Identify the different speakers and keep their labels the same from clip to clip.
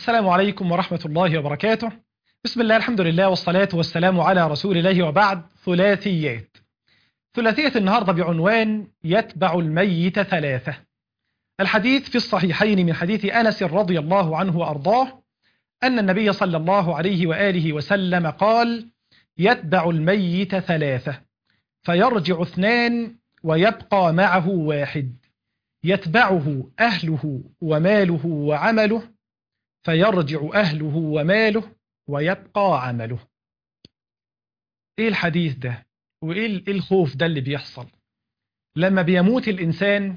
Speaker 1: السلام عليكم ورحمة الله وبركاته بسم الله الحمد لله والصلاة والسلام على رسول الله وبعد ثلاثيات ثلاثية النهاردة بعنوان يتبع الميت ثلاثة الحديث في الصحيحين من حديث أنس رضي الله عنه وأرضاه أن النبي صلى الله عليه وآله وسلم قال يتبع الميت ثلاثة فيرجع اثنان ويبقى معه واحد يتبعه أهله وماله وعمله فيرجع أهله وماله ويبقى عمله إيه الحديث ده وإيه الخوف ده اللي بيحصل لما بيموت الإنسان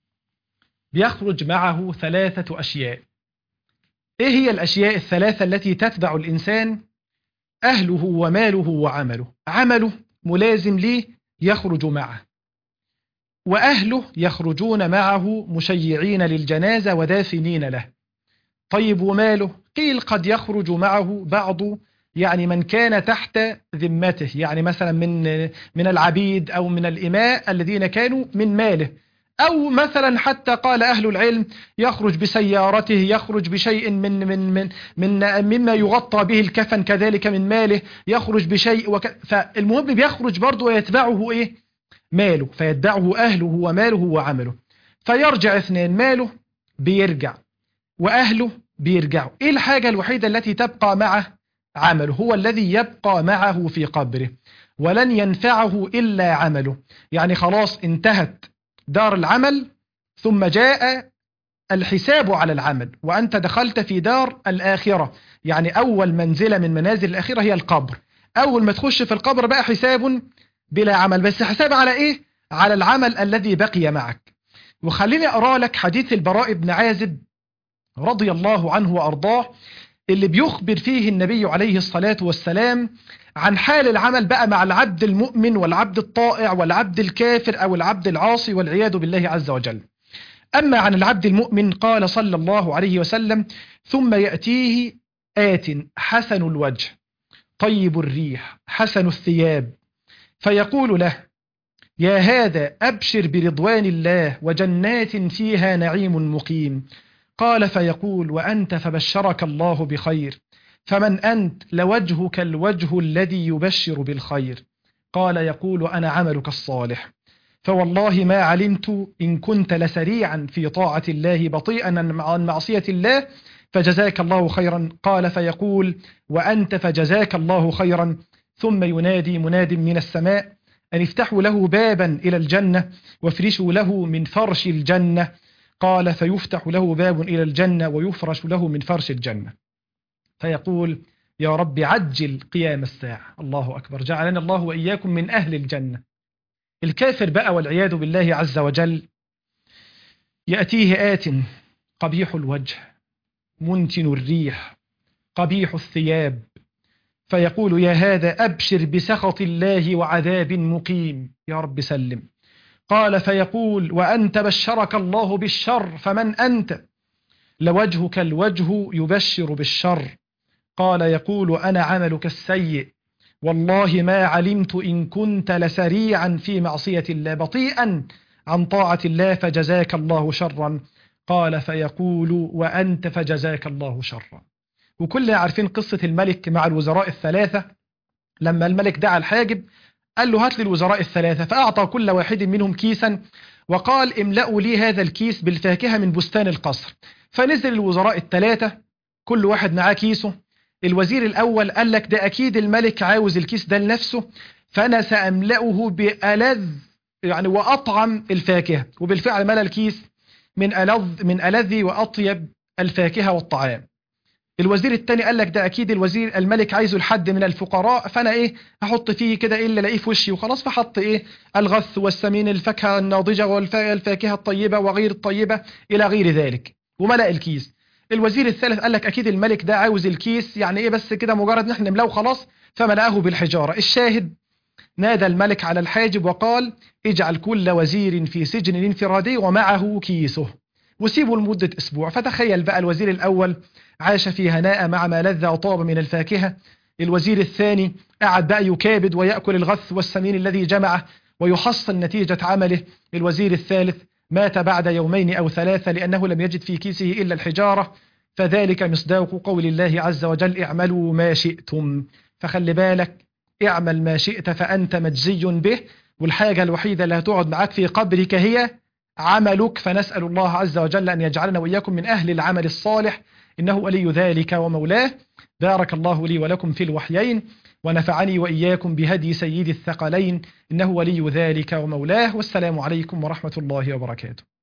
Speaker 1: بيخرج معه ثلاثة أشياء إيه هي الأشياء الثلاثة التي تتبع الإنسان أهله وماله وعمله عمله ملازم ليه يخرج معه وأهله يخرجون معه مشيعين للجنازة ودافنين له طيب وماله قيل قد يخرج معه بعض يعني من كان تحت ذمته يعني مثلا من من العبيد أو من الإماء الذين كانوا من ماله أو مثلا حتى قال أهل العلم يخرج بسيارته يخرج بشيء من من من من مما يغطى به الكفن كذلك من ماله يخرج بشيء وك فالمهم بيخرج برضه ويتبعه إيه ماله فيتبعه أهله وماله وعمله فيرجع اثنين ماله بيرجع وأهله بيرجعوا إيه الحاجة الوحيدة التي تبقى معه عمله هو الذي يبقى معه في قبره ولن ينفعه إلا عمله يعني خلاص انتهت دار العمل ثم جاء الحساب على العمل وأنت دخلت في دار الآخرة يعني أول منزلة من منازل الآخرة هي القبر أول ما تخش في القبر بقى حساب بلا عمل بس حساب على إيه؟ على العمل الذي بقي معك وخليني أرى لك حديث البراء بن عازب رضي الله عنه وأرضاه اللي بيخبر فيه النبي عليه الصلاة والسلام عن حال العمل بقى مع العبد المؤمن والعبد الطائع والعبد الكافر أو العبد العاصي والعياذ بالله عز وجل أما عن العبد المؤمن قال صلى الله عليه وسلم ثم يأتيه آت حسن الوجه طيب الريح حسن الثياب فيقول له يا هذا أبشر برضوان الله وجنات فيها نعيم مقيم قال فيقول وأنت فبشرك الله بخير فمن أنت لوجهك الوجه الذي يبشر بالخير قال يقول أنا عملك الصالح فوالله ما علمت إن كنت لسريعا في طاعة الله بطيئا عن معصية الله فجزاك الله خيرا قال فيقول وأنت فجزاك الله خيرا ثم ينادي مناد من السماء أن افتحوا له بابا إلى الجنة وافرشوا له من فرش الجنة قال فيفتح له باب إلى الجنة ويفرش له من فرش الجنة فيقول يا رب عجل قيام الساعة الله أكبر جعلنا الله وإياكم من أهل الجنة الكافر بقى والعياذ بالله عز وجل يأتيه آت قبيح الوجه منتن الريح قبيح الثياب فيقول يا هذا أبشر بسخط الله وعذاب مقيم يا رب سلم قال فيقول وأنت بشرك الله بالشر فمن أنت لوجهك الوجه يبشر بالشر قال يقول أنا عملك السيء والله ما علمت إن كنت لسريعا في معصية الله بطيئا عن طاعة الله فجزاك الله شرا قال فيقول وأنت فجزاك الله شرا وكلنا عارفين قصة الملك مع الوزراء الثلاثة لما الملك دعا الحاجب قال له هات لي الوزراء الثلاثة فأعطى كل واحد منهم كيسا وقال املأوا لي هذا الكيس بالفاكهة من بستان القصر فنزل الوزراء الثلاثة كل واحد معاه كيسه الوزير الأول قال لك ده أكيد الملك عاوز الكيس ده لنفسه فأنا سأملأه بألذ يعني وأطعم الفاكهة وبالفعل ملأ الكيس من ألذ من ألذ وأطيب الفاكهة والطعام الوزير التاني قال لك ده اكيد الوزير الملك عايزه لحد من الفقراء فانا ايه هحط فيه كده ايه اللي الاقيه في وشي وخلاص فحط ايه الغث والسمين الفاكهه الناضجه والفاكهه الطيبه وغير الطيبه الى غير ذلك وملأ الكيس الوزير الثالث قال لك اكيد الملك ده عاوز الكيس يعني ايه بس كده مجرد نحن نملاه خلاص فملأه بالحجاره الشاهد نادى الملك على الحاجب وقال اجعل كل وزير في سجن انفرادي ومعه كيسه وسيبه لمدة أسبوع فتخيل بقى الوزير الأول عاش في هناء مع ما لذ وطاب من الفاكهة الوزير الثاني قعد بقى يكابد ويأكل الغث والسمين الذي جمعه ويحصل نتيجة عمله الوزير الثالث مات بعد يومين أو ثلاثة لأنه لم يجد في كيسه إلا الحجارة فذلك مصداق قول الله عز وجل اعملوا ما شئتم فخلي بالك اعمل ما شئت فأنت مجزي به والحاجة الوحيدة اللي هتقعد معاك في قبرك هي عملك فنسأل الله عز وجل أن يجعلنا وإياكم من أهل العمل الصالح إنه ولي ذلك ومولاه بارك الله لي ولكم في الوحيين ونفعني وإياكم بهدي سيد الثقلين إنه ولي ذلك ومولاه والسلام عليكم ورحمة الله وبركاته